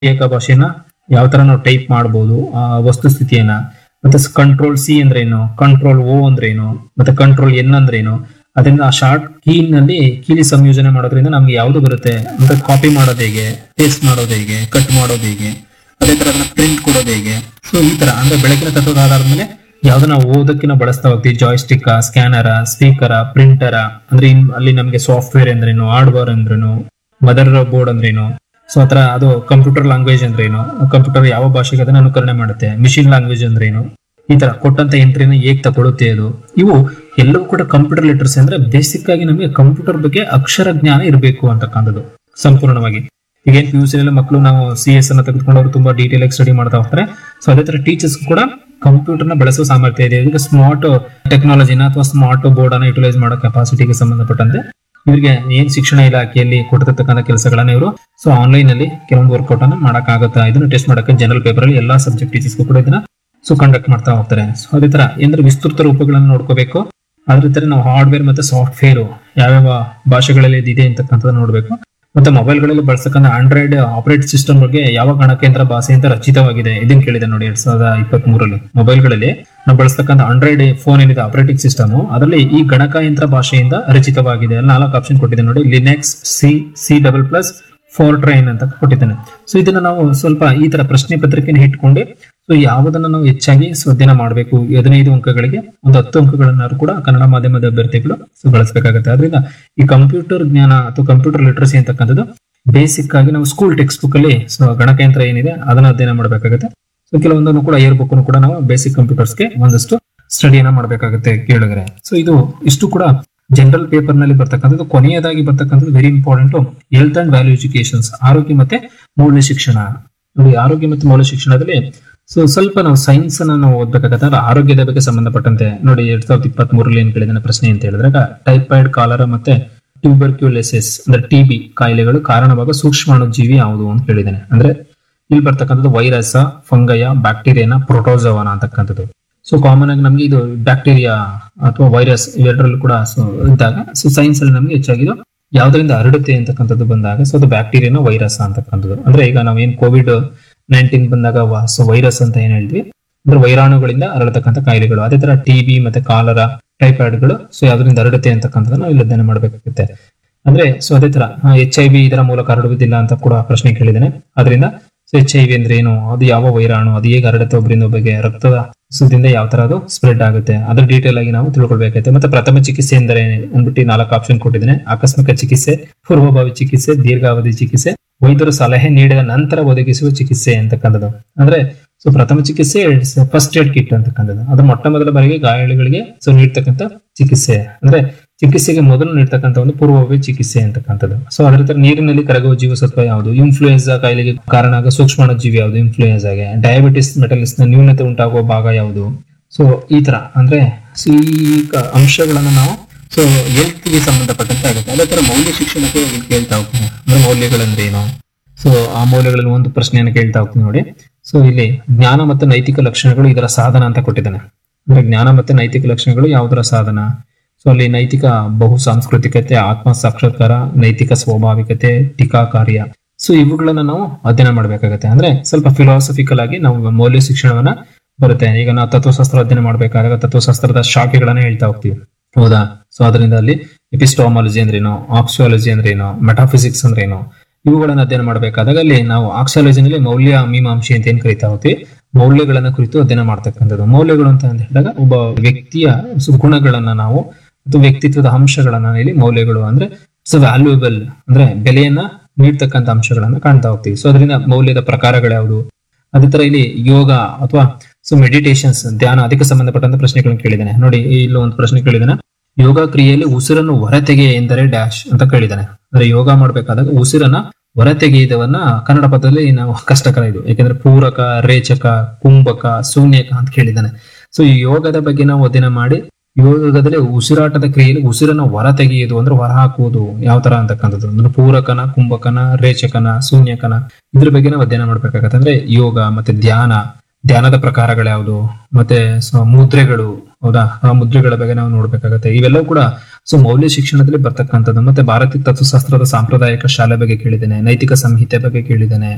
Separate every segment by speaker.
Speaker 1: ಏಕ ಭಾಷೆನ ಯಾವ ತರ ನಾವು ಟೈಪ್ ಮಾಡ್ಬೋದು ಆ ವಸ್ತುಸ್ಥಿತಿಯನ್ನ ಮತ್ತೆ ಕಂಟ್ರೋಲ್ ಸಿ ಅಂದ್ರೆ ಏನು ಕಂಟ್ರೋಲ್ ಓ ಅಂದ್ರೆ ಏನು ಮತ್ತೆ ಕಂಟ್ರೋಲ್ ಎನ್ ಅಂದ್ರೆ ಏನು ಅದರಿಂದ ಆ ಶಾರ್ಟ್ ಕೀನಲ್ಲಿ ಕೀಲಿ ಸಂಯೋಜನೆ ಮಾಡೋದ್ರಿಂದ ನಮ್ಗೆ ಯಾವ್ದು ಬರುತ್ತೆ ಅಂತ ಕಾಪಿ ಮಾಡೋದು ಹೇಗೆ ಪೇಸ್ಟ್ ಮಾಡೋದು ಹೇಗೆ ಕಟ್ ಮಾಡೋದು ಹೇಗೆ ಅದೇ ತರ ಅದನ್ನ ಪ್ರಿಂಟ್ ಕೊಡೋದು ಹೇಗೆ ಸೊ ಈ ತರ ಅಂದ್ರೆ ಬೆಳಕಿನ ತತ್ವದ ಆಧಾರದ ಮೇಲೆ ಯಾವ್ದು ನಾವು ಓದಕ್ಕೆ ನಾವು ಬಳಸ್ತಾ ಹೋಗ್ತೀವಿ ಜಾಯ್ಸ್ಟಿಕ್ ಸ್ಕ್ಯಾನರ ಸ್ಪೀಕರ ಪ್ರಿಂಟರ ಅಂದ್ರೆ ಇನ್ ಅಲ್ಲಿ ನಮಗೆ ಸಾಫ್ಟ್ವೇರ್ ಅಂದ್ರೇನು ಹಾರ್ಡ್ವೇರ್ ಅಂದ್ರೇನು ಮದರ್ ಬೋರ್ಡ್ ಅಂದ್ರೇನು ಸೊ ಆತರ ಅದು ಕಂಪ್ಯೂಟರ್ ಲ್ಯಾಂಗ್ವೇಜ್ ಅಂದ್ರೆ ಏನು ಕಂಪ್ಯೂಟರ್ ಯಾವ ಭಾಷೆಗೆ ಅದನ್ನ ಅನುಕರಣೆ ಮಾಡುತ್ತೆ ಮಿಷಿನ್ ಲ್ಯಾಂಗ್ವೇಜ್ ಅಂದ್ರೆ ಏನು ಈ ತರ ಕೊಟ್ಟಂತ ಎಂಟ್ರಿನ ಹೇಗ್ ತಗೊಳುತ್ತೆ ಅದು ಇವು ಎಲ್ಲವೂ ಕೂಡ ಕಂಪ್ಯೂಟರ್ ಲಿಟರ್ಸಿ ಅಂದ್ರೆ ಬೇಸಿಕ್ ಆಗಿ ನಮಗೆ ಕಂಪ್ಯೂಟರ್ ಬಗ್ಗೆ ಅಕ್ಷರ ಜ್ಞಾನ ಇರಬೇಕು ಅಂತಕ್ಕಂಥದ್ದು ಸಂಪೂರ್ಣವಾಗಿ ಈಗ ಏನ್ ಪಿ ಯು ಸಿ ಮಕ್ಕಳು ನಾವು ಸಿ ಎಸ್ ಅನ್ನ ತೆಗೆದುಕೊಂಡು ಅವರು ತುಂಬಾ ಡೀಟೇಲ್ ಆಗಿ ಸ್ಟಡಿ ಮಾಡ್ತಾ ಹೋಗ್ತಾರೆ ಸೊ ಅದೇ ತರ ಟೀಚರ್ಸ್ ಕೂಡ ಕಂಪ್ಯೂಟರ್ ನ ಬಳಸುವ ಸಾಮರ್ಥ್ಯ ಇದೆ ಈಗ ಸ್ಮಾರ್ಟ್ ಟೆಕ್ನಾಲಜಿನ ಅಥವಾ ಸ್ಮಾರ್ಟ್ ಬೋರ್ಡ್ ಅನ್ನ ಯುಟಿಲೈಸ್ ಮಾಡೋ ಕೆಪಾಸಿಟಿಗೆ ಸಂಬಂಧಪಟ್ಟಂತೆ ಇವರಿಗೆ ಏನ್ ಶಿಕ್ಷಣ ಇಲಾಖೆಯಲ್ಲಿ ಕೊಟ್ಟಿರ್ತಕ್ಕಂಥ ಕೆಲಸಗಳನ್ನ ಇವರು ಸೊ ಆನ್ಲೈನ್ ಅಲ್ಲಿ ಕೆಲವೊಂದು ವರ್ಕೌಟ್ ಅನ್ನ ಮಾಡಕ್ಕಾಗತ್ತಾ ಇದನ್ನ ಟೆಸ್ಟ್ ಮಾಡಕ್ಕೆ ಜನರಲ್ ಪೇಪರ್ ಅಲ್ಲಿ ಎಲ್ಲಾ ಸಬ್ಜೆಕ್ಟ್ ಟೀಚರ್ಸ್ ಕೂಡ ಇದನ್ನ ಸೊ ಕಂಡಕ್ಟ್ ಮಾಡ್ತಾ ಹೋಗ್ತಾರೆ ಸೊ ಅದೇ ತರ ಏನಾದ್ರು ವಿಸ್ತೃತ ರೂಪಗಳನ್ನು ನೋಡ್ಕೋಬೇಕು ಅದ್ರ ತರ ನಾವು ಹಾರ್ಡ್ವೇರ್ ಮತ್ತೆ ಸಾಫ್ಟ್ವೇರ್ ಯಾವ್ಯಾವ ಭಾಷೆಗಳಲ್ಲಿ ಇದೆ ಅಂತಕ್ಕಂಥದ್ದು ನೋಡ್ಬೇಕು ಮತ್ತೆ ಮೊಬೈಲ್ಗಳಲ್ಲಿ ಬಳಸತಕ್ಕಂಥ ಆಂಡ್ರಾಯ್ಡ್ ಆಪರೇಟ್ ಸಿಸ್ಟಮ್ ಬಗ್ಗೆ ಯಾವ ಗಣಕೇಂದ್ರ ಭಾಷೆಯಿಂದ ರಚಿತವಾಗಿದೆ ಇದನ್ನ ಕೇಳಿದೆ ನೋಡಿ ಎರಡ್ ಸಾವಿರದ ಇಪ್ಪತ್ತ್ ಮೂರಲ್ಲಿ ಮೊಬೈಲ್ಗಳಲ್ಲಿ ನಾವು ಬಳಸತಕ್ಕಂಥ ಆಂಡ್ರಾಯ್ಡ್ ಫೋನ್ ಏನಿದೆ ಆಪರೇಟಿಂಗ್ ಸಿಸ್ಟಮ್ ಅದರಲ್ಲಿ ಈ ಗಣಕಯಂತ್ರ ಭಾಷೆಯಿಂದ ರಚಿತವಾಗಿದೆ ಅಲ್ಲಿ ನಾಲ್ಕು ಆಪ್ಷನ್ ಕೊಟ್ಟಿದೆ ನೋಡಿ Linux C C double plus Fortran ಅಂತ ಕೊಟ್ಟಿದ್ದಾನೆ ಸೊ ಇದನ್ನ ನಾವು ಸ್ವಲ್ಪ ಈ ತರ ಪ್ರಶ್ನೆ ಪತ್ರಿಕೆನ ಇಟ್ಕೊಂಡು ಸೊ ಯಾವುದನ್ನ ನಾವು ಹೆಚ್ಚಾಗಿ ಸೊ ಅಧ್ಯಯನ ಮಾಡಬೇಕು ಹದಿನೈದು ಅಂಕಗಳಿಗೆ ಒಂದು ಹತ್ತು ಅಂಕಗಳನ್ನಾದ್ರೂ ಕೂಡ ಕನ್ನಡ ಮಾಧ್ಯಮದ ಅಭ್ಯರ್ಥಿಗಳು ಸೊ ಬಳಸಬೇಕಾಗುತ್ತೆ ಅದರಿಂದ ಈ ಕಂಪ್ಯೂಟರ್ ಜ್ಞಾನ ಅಥವಾ ಕಂಪ್ಯೂಟರ್ ಲಿಟ್ರಸಿ ಅಂತಕ್ಕಂಥದ್ದು ಬೇಸಿಕ್ ಆಗಿ ನಾವು ಸ್ಕೂಲ್ ಟೆಕ್ಸ್ಟ್ ಬುಕ್ ಅಲ್ಲಿ ಸೊ ಗಣಕಯಂತ್ರ ಏನಿದೆ ಅದನ್ನ ಅಧ್ಯಯನ ಮಾಡಬೇಕಾಗುತ್ತೆ ಸೊ ಕೆಲವೊಂದನ್ನು ಕೂಡ ಇಯರ್ ಬುಕ್ ಕೂಡ ನಾವು ಬೇಸಿಕ್ ಕಂಪ್ಯೂಟರ್ಸ್ಗೆ ಒಂದಷ್ಟು ಸ್ಟಡಿಯನ್ನ ಮಾಡಬೇಕಾಗುತ್ತೆ ಕೇಳಿದ್ರೆ ಸೊ ಇದು ಇಷ್ಟು ಕೂಡ ಜನರಲ್ ಪೇಪರ್ ನಲ್ಲಿ ಬರ್ತಕ್ಕಂಥದ್ದು ಕೊನೆಯದಾಗಿ ಬರ್ತಕ್ಕಂಥದ್ದು very important health and value educations ಆರೋಗ್ಯ ಮತ್ತೆ ಮೌಲ್ಯ ಶಿಕ್ಷಣ ನೋಡಿ ಆರೋಗ್ಯ ಮತ್ತು ಮೌಲ್ಯ ಶಿಕ್ಷಣದಲ್ಲಿ ಸೊ ಸ್ವಲ್ಪ ನಾವು ಸೈನ್ಸ್ ಅನ್ನ ನಾವು ಓದ್ಬೇಕಾಗತ್ತೆ ಅಂದ್ರೆ ಆರೋಗ್ಯದ ಬಗ್ಗೆ ಸಂಬಂಧಪಟ್ಟಂತೆ ನೋಡಿ ಎರಡ್ ಸಾವಿರದ ಇಪ್ಪತ್ತ್ ಮೂರಲ್ಲಿ ಏನ್ ಕೇಳಿದಾನೆ ಪ್ರಶ್ನೆ ಅಂತ ಹೇಳಿದ್ರೆ ಟೈಫಾಯ್ಡ್ ಕಾಲರ ಮತ್ತೆ ಟ್ಯೂಬರ್ಕ್ಯುಲೆಸಿಸ್ ಅಂದ್ರೆ ಟಿಬಿ ಕಾಯಿಲೆಗಳು ಕಾರಣವಾಗುವ ಸೂಕ್ಷ್ಮಾಣುಜೀವಿ ಯಾವುದು ಅಂತ ಕೇಳಿದಾನೆ ಅಂದ್ರೆ ಇಲ್ಲಿ ಬರ್ತಕ್ಕಂಥದ್ದು ವೈರಸ್ ಫಂಗಯ ಬ್ಯಾಕ್ಟೀರಿಯಾನ ಪ್ರೋಟೋಸೋವನ ಅಂತಕ್ಕಂಥದ್ದು ಸೊ ಕಾಮನ್ ಆಗಿ ನಮ್ಗೆ ಇದು ಬ್ಯಾಕ್ಟೀರಿಯಾ ಅಥವಾ ವೈರಸ್ ಇವೆರಡರಲ್ಲೂ ಕೂಡ ಸೊ ಇದ್ದಾಗ ಸೊ ಸೈನ್ಸ್ ಅಲ್ಲಿ ನಮ್ಗೆ ಹೆಚ್ಚಾಗಿದ್ದು ಯಾವ್ದರಿಂದ ಹರಡುತ್ತೆ ಅಂತಕ್ಕಂಥದ್ದು ಬಂದಾಗ ಸೊ ಅದು ಬ್ಯಾಕ್ಟೀರಿಯಾನ ವೈರಸ್ ಅಂತಕ್ಕಂಥದ್ದು ಅಂದ್ರೆ ಈಗ ನಾವು ಏನ್ ಕೋವಿಡ್ ನೈನ್ಟೀನ್ ಬಂದಾಗ ಸೊ ವೈರಸ್ ಅಂತ ಏನ್ ಹೇಳ್ತೀವಿ ಅಂದ್ರೆ ವೈರಾಣುಗಳಿಂದ ಹರಡತಕ್ಕಂಥ ಕಾಯಿಲೆಗಳು ಅದೇ ತರ ಟಿಬಿ ಮತ್ತೆ ಕಾಲರ ಟೈಫಾಯ್ಡ್ಗಳು ಸೊ ಯಾವ್ದರಿಂದ ಹರಡುತ್ತೆ ಅಂತಕ್ಕಂಥದ್ದು ನಾವು ಇಲ್ಲಿ ಅಧ್ಯಯನ ಮಾಡಬೇಕಾಗುತ್ತೆ ಅಂದ್ರೆ ಸೊ ಅದೇ ತರ ಎಚ್ ಐ ವಿ ಇದರ ಮೂಲಕ ಹರಡುವುದಿಲ್ಲ ಅಂತ ಕೂಡ ಪ್ರಶ್ನೆ ಕೇಳಿದ್ದೇನೆ ಅದರಿಂದ ಸೊ ಎಚ್ ಐ ವಿ ಅಂದ್ರೆ ಏನು ಅದು ಯಾವ ವೈರಾಣು ಅದು ಹೇಗೆ ಹರಡುತ್ತೆ ಒಬ್ಬರಿಂದ ಒಬ್ಬರಿಗೆ ರಕ್ತದ ಸುದ್ದಿಂದ ಯಾವ ತರ ಅದು ಸ್ಪ್ರೆಡ್ ಆಗುತ್ತೆ ಅದ್ರ ಡೀಟೇಲ್ ಆಗಿ ನಾವು ತಿಳ್ಕೊಳ್ಬೇಕಾಗುತ್ತೆ ಮತ್ತೆ ಪ್ರಥಮ ಚಿಕಿತ್ಸೆ ಎಂದರೆ ಅಂದ್ಬಿಟ್ಟು ನಾಲ್ಕು ಆಪ್ಷನ್ ಕೊಟ್ಟಿದ್ದೇನೆ ಆಕಸ್ಮಿಕ ಚಿಕಿತ್ಸೆ ಪೂರ್ವಭಾವಿ ಚಿಕಿತ್ಸೆ ದೀರ್ಘಾವಧಿ ಚಿಕಿತ್ಸೆ ವೈದ್ಯರು ಸಲಹೆ ನೀಡಿದ ನಂತರ ಒದಗಿಸುವ ಚಿಕಿತ್ಸೆ ಅಂತಕ್ಕಂಥದ್ದು ಅಂದ್ರೆ ಸೊ ಪ್ರಥಮ ಚಿಕಿತ್ಸೆ ಫಸ್ಟ್ ಏಡ್ ಕಿಟ್ ಅಂತಕ್ಕಂಥದ್ದು ಅದು ಮೊಟ್ಟ ಮೊದಲ ಬಾರಿಗೆ ಗಾಯಾಳುಗಳಿಗೆ ಸೊ ನೀಡ್ತಕ್ಕಂಥ ಚಿಕಿತ್ಸೆ ಅಂದ್ರೆ ಚಿಕಿತ್ಸೆಗೆ ಮೊದಲು ನೀಡ್ತಕ್ಕಂಥ ಒಂದು ಪೂರ್ವಭಾವಿ ಚಿಕಿತ್ಸೆ ಅಂತಕ್ಕಂಥದ್ದು ಸೊ ಅದ್ರ ತರ ನೀರಿನಲ್ಲಿ ಕರಗುವ ಜೀವಸತ್ವ ಯಾವುದು ಇನ್ಫ್ಲೂಯೆನ್ಸಾ ಕಾಯಿಲೆಗೆ ಕಾರಣ ಆಗೋ ಸೂಕ್ಷ್ಮಾಣು ಜೀವಿ ಯಾವುದು ಇನ್ಫ್ಲೂಯೆನ್ಸಾಗೆ ಡಯಾಬಿಟಿಸ್ ಮೆಟಲಿಸ್ ನ ನ್ಯೂನತೆ ಉಂಟಾಗುವ ಭಾಗ ಯಾವುದು ಸೊ ಈ ತರ ಅಂದ್ರೆ ಸೊ ಈ ಕ- ಅಂಶಗಳನ್ನ ನಾವು ಸೊ ಹೆಲ್ತ್ಗೆ ಸಂಬಂಧಪಟ್ಟಂತೆ ಆಗುತ್ತೆ ಅದೇ ತರ ಮೌಲ್ಯ ಶಿಕ್ಷಣಕ್ಕೆ ಇಲ್ಲಿ ಕೇಳ್ತಾ ಹೋಗ್ತೀನಿ ಅಂದ್ರೆ ಮೌಲ್ಯಗಳಂದ್ರೆ ಏನು ಸೊ ಆ ಮೌಲ್ಯಗಳಲ್ಲಿ ಒಂದು ಪ್ರಶ್ನೆಯನ್ನು ಕೇಳ್ತಾ ಹೋಗ್ತೀನಿ ನೋಡಿ ಸೊ ಇಲ್ಲಿ ಜ್ಞಾನ ಮತ್ತು ನೈತಿಕ ಲಕ್ಷಣಗಳು ಇದರ ಸಾಧನ ಅಂತ ಕೊಟ್ಟಿದ್ದಾನೆ ಅಂದ್ರೆ ಜ್ಞಾನ ಮತ್ತು ನೈತಿಕ ಲಕ್ಷಣಗಳು ಯಾವುದರ ಸಾಧನ ಸೊ ಅಲ್ಲಿ ನೈತಿಕ ಬಹು ಸಾಂಸ್ಕೃತಿಕತೆ ಆತ್ಮ ಸಾಕ್ಷಾತ್ಕಾರ ನೈತಿಕ ಸ್ವಾಭಾವಿಕತೆ ಟೀಕಾ ಕಾರ್ಯ ಸೊ ಇವುಗಳನ್ನ ನಾವು ಅಧ್ಯಯನ ಮಾಡ್ಬೇಕಾಗತ್ತೆ ಅಂದ್ರೆ ಸ್ವಲ್ಪ ಫಿಲಾಸಫಿಕಲ್ ಆಗಿ ನಾವು ಮೌಲ್ಯ ಶಿಕ್ಷಣವನ್ನ ಬರುತ್ತೆ ಈಗ ನಾವು ತತ್ವಶಾಸ್ತ್ರ ಅಧ್ಯಯನ ಮಾಡ್ಬೇಕಾದಾಗ ತತ್ವಶಾಸ್ತ್ರದ ಶಾಖೆಗಳನ್ನ ಹೇಳ್ತಾ ಹೋಗ್ತೀವಿ ಹೌದಾ ಸೊ ಅದರಿಂದ ಅಲ್ಲಿ ಎಪಿಸ್ಟಾಮಾಲಜಿ ಅಂದ್ರೇನು ಆಕ್ಸಿಯಾಲಜಿ ಅಂದ್ರೇನು ಮೆಟಾಫಿಸಿಕ್ಸ್ ಅಂದ್ರೇನು ಇವುಗಳನ್ನ ಅಧ್ಯಯನ ಮಾಡಬೇಕಾದಾಗ ಅಲ್ಲಿ ನಾವು ಆಕ್ಸಿಯಾಲಜಿನಲ್ಲಿ ಮೌಲ್ಯ ಮೀಮಾಂಸೆ ಅಂತ ಏನ್ ಕರಿತಾ ಹೋಗ್ತೀವಿ ಮೌಲ್ಯಗಳನ್ನ ಕುರಿತು ಅಧ್ಯಯನ ಮಾಡ್ತಕ್ಕಂಥದ್ದು ಮೌಲ್ಯಗಳು ಅಂತ ಹೇಳಿದಾಗ ಒಬ್ಬ ವ್ಯಕ್ತಿಯ ಸು- ಗುಣಗಳನ್ನ ನಾವು ಅಥವಾ ವ್ಯಕ್ತಿತ್ವದ ಅಂಶಗಳನ್ನ ಇಲ್ಲಿ ಮೌಲ್ಯಗಳು ಅಂದ್ರೆ ಸೊ ವ್ಯಾಲ್ಯೂಯಬಲ್ ಅಂದ್ರೆ ಬೆಲೆಯನ್ನ ನೀಡ್ತಕ್ಕಂಥ ಅಂಶಗಳನ್ನ ಕಾಣ್ತಾ ಹೋಗ್ತೀವಿ ಸೊ ಅದರಿಂದ ಮೌಲ್ಯದ ಪ್ರಕಾರಗಳು ಯಾವುದು ಅದೇ ತರ ಇಲ್ಲಿ ಯೋಗ ಅಥವಾ ಸೊ ಮೆಡಿಟೇಷನ್ಸ್ ಧ್ಯಾನ ಅದಕ್ಕೆ ಸಂಬಂಧಪಟ್ಟಂತ ಪ್ರಶ್ನೆಗಳನ್ನ ಕೇಳಿದ್ದಾನೆ ನೋಡಿ ಇಲ್ಲಿ ಒಂದು ಪ್ರಶ್ನೆ ಕೇಳಿದ್ದಾನೆ ಯೋಗ ಕ್ರಿಯೆಯಲ್ಲಿ ಉಸಿರನ್ನು ಹೊರತೆಗೆ ಎಂದರೆ ಡ್ಯಾಶ್ ಅಂತ ಕೇಳಿದ್ದಾನೆ ಅಂದ್ರೆ ಯೋಗ ಮಾಡ್ಬೇಕಾದಾಗ ಉಸಿರನ್ನ ಹೊರತೆಗೆಯುವುದವನ್ನ ಕನ್ನಡ ಪದದಲ್ಲಿ ನಾವು ಕಷ್ಟಕರ ಇದು ಯಾಕಂದ್ರೆ ಪೂರಕ ರೇಚಕ ಕುಂಭಕ ಶೂನ್ಯಕ ಅಂತ ಕೇಳಿದ್ದಾನೆ ಸೊ ಈ ಯೋಗದ ಬಗ್ಗೆ ನಾವು ಅಧ್ಯಯನ ಮಾಡಿ ಯೋಗದಲ್ಲಿ ಉಸಿರಾಟದ ಕ್ರಿಯೆಯಲ್ಲಿ ಉಸಿರನ್ನ ಹೊರ ತೆಗೆಯುವುದು ಅಂದ್ರೆ ಹೊರ ಹಾಕುವುದು ಯಾವ ತರ ಅಂತಕ್ಕಂಥದ್ದು ಅಂದ್ರೆ ಪೂರಕನ ಕುಂಭಕನ ರೇಚಕನ ಶೂನ್ಯಕನ ಇದ್ರ ಬಗ್ಗೆ ನಾವು ಅಧ್ಯಯನ ಮಾಡ್ಬೇಕಾಗತ್ತೆ ಅಂದ್ರೆ ಯೋಗ ಮತ್ತೆ ಧ್ಯಾನ ಧ್ಯಾನದ ಪ್ರಕಾರಗಳ್ಯಾವುದು ಮತ್ತೆ ಸೊ ಮುದ್ರೆಗಳು ಹೌದಾ ಆ ಮುದ್ರೆಗಳ ಬಗ್ಗೆ ನಾವು ನೋಡ್ಬೇಕಾಗತ್ತೆ ಇವೆಲ್ಲವೂ ಕೂಡ ಸೊ ಮೌಲ್ಯ ಶಿಕ್ಷಣದಲ್ಲಿ ಬರ್ತಕ್ಕಂಥದ್ದು ಮತ್ತೆ ಭಾರತೀಯ ತತ್ವಶಾಸ್ತ್ರದ ಸಾಂಪ್ರದಾಯಿಕ ಶಾಲೆ ಬಗ್ಗೆ ಕೇಳಿದ್ದೇನೆ ನೈತಿಕ ಸಂಹಿತೆ ಬಗ್ಗೆ ಕೇಳಿದ್ದೇನೆ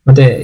Speaker 1: ಮತ್ತೆ